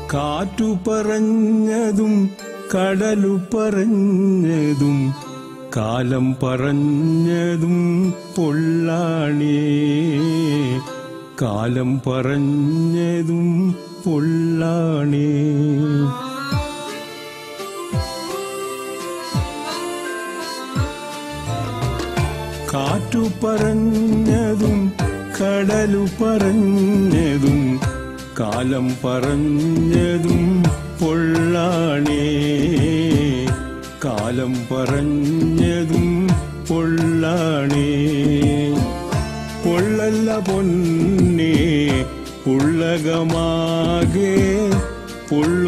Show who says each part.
Speaker 1: കാറ്റു പറഞ്ഞതും കടലു പറഞ്ഞതും കാലം പറഞ്ഞതും പൊള്ളാണേ കാലം പറഞ്ഞതും പൊള്ളാണേ കാറ്റു പറഞ്ഞതും കടലു പറഞ്ഞതും കാലം പറഞ്ഞതും പൊള്ളാണേ കാലം പറഞ്ഞതും പൊള്ളാണേ പൊള്ളല്ല പൊന്നേ ഉള്ളകമാകെ പൊള്ളു